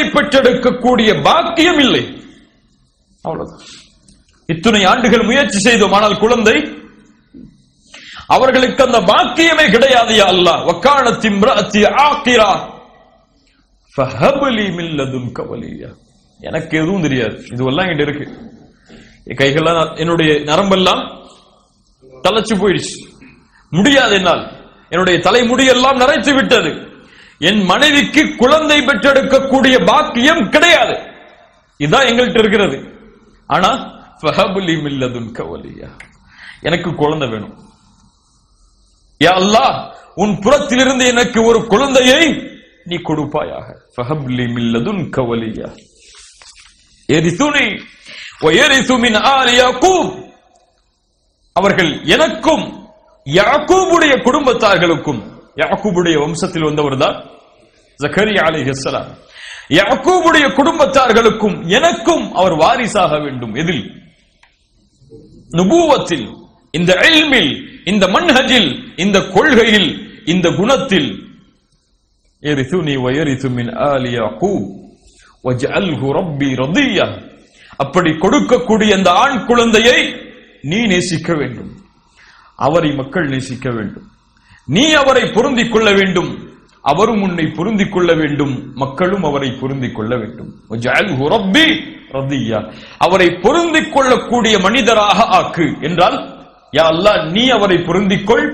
பெற்றெடுக்கக்கூடிய பாக்கியம் இல்லை அவ்வளவுதான் இத்துணை ஆண்டுகள் முயற்சி செய்தோம் ஆனால் குழந்தை அவர்களுக்கு அந்த பாக்கியமே கிடையாது யா அல்லாஹ் வக்காலத்தி இம்ரஅத்தி ஆக்கிரா ஃபஹப்லி மின் லதுன்க வலியா எனக்கு எதுவும் தெரியாது இதுவெல்லாம் என்கிட்ட இருக்கு என் கைகள்லாம் என்னுடைய நரம்பெல்லாம் தளச்சு போயிடுச்சு முடியாது என்னால் என்னுடைய தலைமுடியெல்லாம் நரைத்து விட்டது என் மனைவிக்கு குழந்தை பெற்றெடுக்கக்கூடிய பாக்கியம் கிடையாது இதுதான் எங்கள்கிட்ட இருக்கிறது ஆனா ஃபஹப்லி மின் லதுன்க வலியா எனக்கு குழந்தை வேணும் யா அல்லாஹ் உன் புறத்திலிருந்து எனக்கு ஒரு குழந்தையை நீ கொடுப்பாயாக ஃபஹப்லி மின் லதுன்க வலியா எரிசுனி வயரிசு மின் ஆலி யாக்கூப் அவர்கள் எனக்கும் யாக்கூபுடைய குடும்பத்தார்களுக்கும் யாக்கூபுடைய வம்சத்தில் வந்தவர் தான் ஜக்கரியா அலைஹிஸ்ஸலாம் யாக்கூபுடைய குடும்பத்தார்களுக்கும் எனக்கும் அவர் வாரிசாக வேண்டும் எதில் நுபுவத்தில் இந்த இல்மில் இந்த மன்ஹஜில் இந்த கொள்கையில் இந்த குணத்தில் எரிசுனி வயரிசு மின் ஆலி யாக்கூப் வஜ்அல்ஹு ரப்பி ரதியா அப்படி கொடுக்கக்கூடிய அந்த ஆண் குழந்தையை நீ நேசிக்க வேண்டும் அவரை மக்கள் நேசிக்க வேண்டும் நீ அவரை பொருந்திக் கொள்ள வேண்டும் அவரும் உன்னை பொருந்திக் கொள்ள வேண்டும் மக்களும் அவரை பொருந்திக் கொள்ள வேண்டும் வஜ்அல்ஹு ரப்பி ரதியா அவரை பொருந்திக் கொள்ளக்கூடிய மனிதராக ஆக்கு என்றால் யா அல்லாஹ் நீ அவரை பொருந்திக் கொள்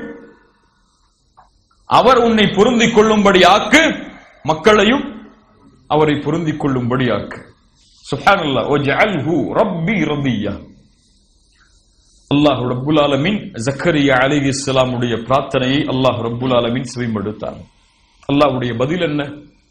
அவர் உன்னை பொருந்திக் கொள்ளும்படி ஆக்கு மக்களையும் அவரை பொருந்திக் கொள்ளும்படி ஆக்கு சுப்ஹானல்லாஹ் வஜ்அல்ஹு ரப்பி ரதியா அல்லாஹ் ரப்புல் ஆலமீன் ஜக்கரியா அலைஹிஸ்ஸலாம் உடைய பிரார்த்தனையை அல்லாஹ் ரப்புல் ஆலமீன் செவிமடுத்தான் அல்லாஹ்வுடைய பதில் என்ன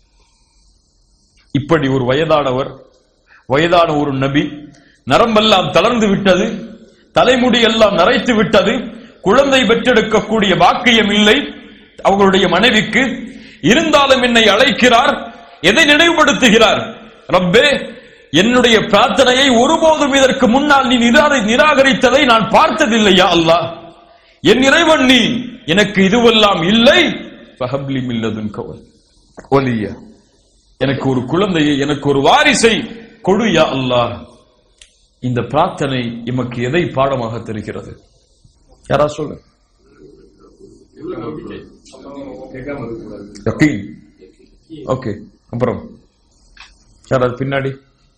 இப்படி ஒரு வயதானவர் வயதான ஒரு நபி நரம்பெல்லாம் தளர்ந்து விட்டது தலைமுடி எல்லாம் நரைத்து விட்டது குழந்தை பெற்றெடுக்கக்கூடிய பாக்கியம் இல்லை அவர்களுடைய மனைவிக்கு இருந்தாலும் என்னை அழைக்கிறார் எதை நினைவுபடுத்துகிறார் ரப்பே என்னுடைய பிரார்த்தனையை ஒருபோதும் இதற்கு முன்னால் நீ நிராகரி- நிராகரித்ததை நான் பார்த்ததில்லையா அல்லாஹ் என் இறைவன் நீ எனக்கு இதுவெல்லாம் இல்லை ஃபஹப்லி மில்லதுன் கவல் ஒலியா எனக்கு ஒரு குழந்தையை எனக்கு ஒரு வாரிசை கொடு யா அல்லாஹ் இந்த பிரார்த்தனை எமக்கு எதை பாடமாக தெரிகிறது யாரா சொல்லு யக்கீன் ஓகே அப்புறம் யாராவது பின்னாடி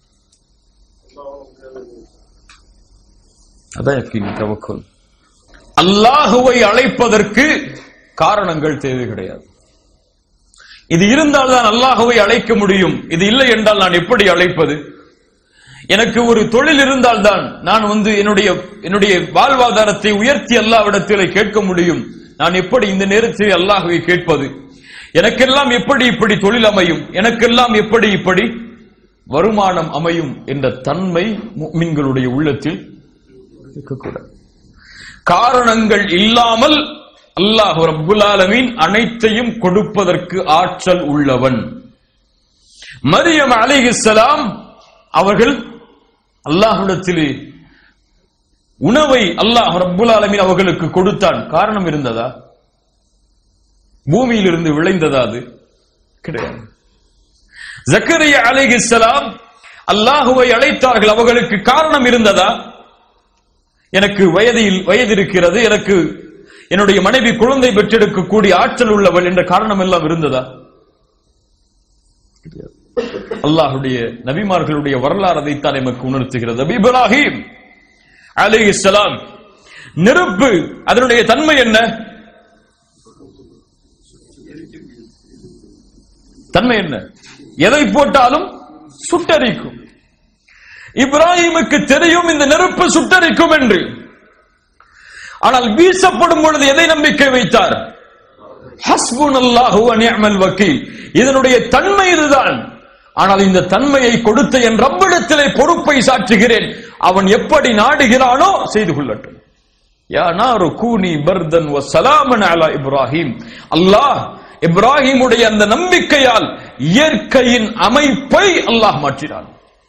அதான் யக்கீன் தவக்குல் அல்லாஹுவை அழைப்பதற்கு காரணங்கள் தேவை கிடையாது இது இருந்தால் தான் அல்லாஹுவை அழைக்க முடியும் இது இல்லை என்றால் நான் எப்படி அழைப்பது எனக்கு ஒரு தொழில் இருந்தால் தான் நான் வந்து என்னுடைய என்னுடைய வாழ்வாதாரத்தை உயர்த்தி அல்லாவிடத்திலே கேட்க முடியும் நான் எப்படி இந்த நேரத்தில் அல்லாஹுவை கேட்பது எனக்கெல்லாம் எப்படி இப்படி தொழில் அமையும் எனக்கெல்லாம் எப்படி இப்படி வருமானம் அமையும் என்ற தன்மை முஃமின்களுடைய உள்ளத்தில் இருக்கக்கூடாது காரணங்கள் இல்லாமல் அல்லாஹ் ரப்புல் ஆலமீன் அனைத்தையும் கொடுப்பதற்கு ஆற்றல் உள்ளவன் மரியம் அலைஹிஸ்ஸலாம் அவர்கள் அல்லாஹ்விடத்திலே உணவை அல்லாஹ் ரப்புல் ஆலமீன் அவர்களுக்கு கொடுத்தான் காரணம் இருந்ததா பூமியிலிருந்து விளைந்ததா அது கிடையாது ஜக்கரியா அலைஹிஸ்ஸலாம் அல்லாஹுவை அழைத்தார்கள் அவர்களுக்கு காரணம் இருந்ததா எனக்கு வயதில் வயது இருக்கிறது எனக்கு என்னுடைய மனைவி குழந்தை பெற்றெடுக்கக்கூடிய ஆற்றல் உள்ளவள் என்ற காரணம் எல்லாம் இருந்ததா கிடையாது. அல்லாஹுடைய நபிமார்களுடைய வரலாறு அதைத்தான் எமக்கு உணர்த்துகிறது நபி இப்ராஹிம் அலைஹிஸ்ஸலாம் நெருப்பு அதனுடைய தன்மை என்ன தன்மை என்ன எதை போட்டாலும் சுட்டரிக்கும் இப்ராஹிமுக்கு தெரியும் இந்த நெருப்பு சுட்டரிக்கும் என்று ஆனால் வீசப்படும் பொழுது எதை நம்பிக்கை வைத்தார் ஹஸ்புனல்லாஹு வ நிஅமல் வக்கீல் இதனுடைய தன்மை இதுதான் ஆனால் இந்த தன்மையை கொடுத்த என் ரப்பிடத்திலே பொறுப்பை சாற்றுகிறேன் அவன் எப்படி நாடுகிறானோ செய்து கொள்ளட்டும் யா நாரு கூனி பர்தன் வ சலாமன் அலா இப்ராஹிம் அல்லாஹ் இப்ராஹிமுடைய அந்த நம்பிக்கையால் இயற்கையின் அமைப்பை அல்லாஹ் மாற்றினான்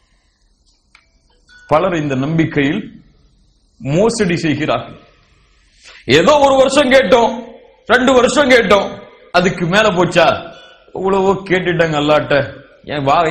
பலர் இந்த நம்பிக்கையில் மோசடி செய்கிறார்கள் ஏதோ ஒரு வருஷம் கேட்டோம் ரெண்டு வருஷம் கேட்டோம் அதுக்கு மேல போச்சா இவ்வளவோ கேட்டுட்டாங்க அல்லாட்ட என் வா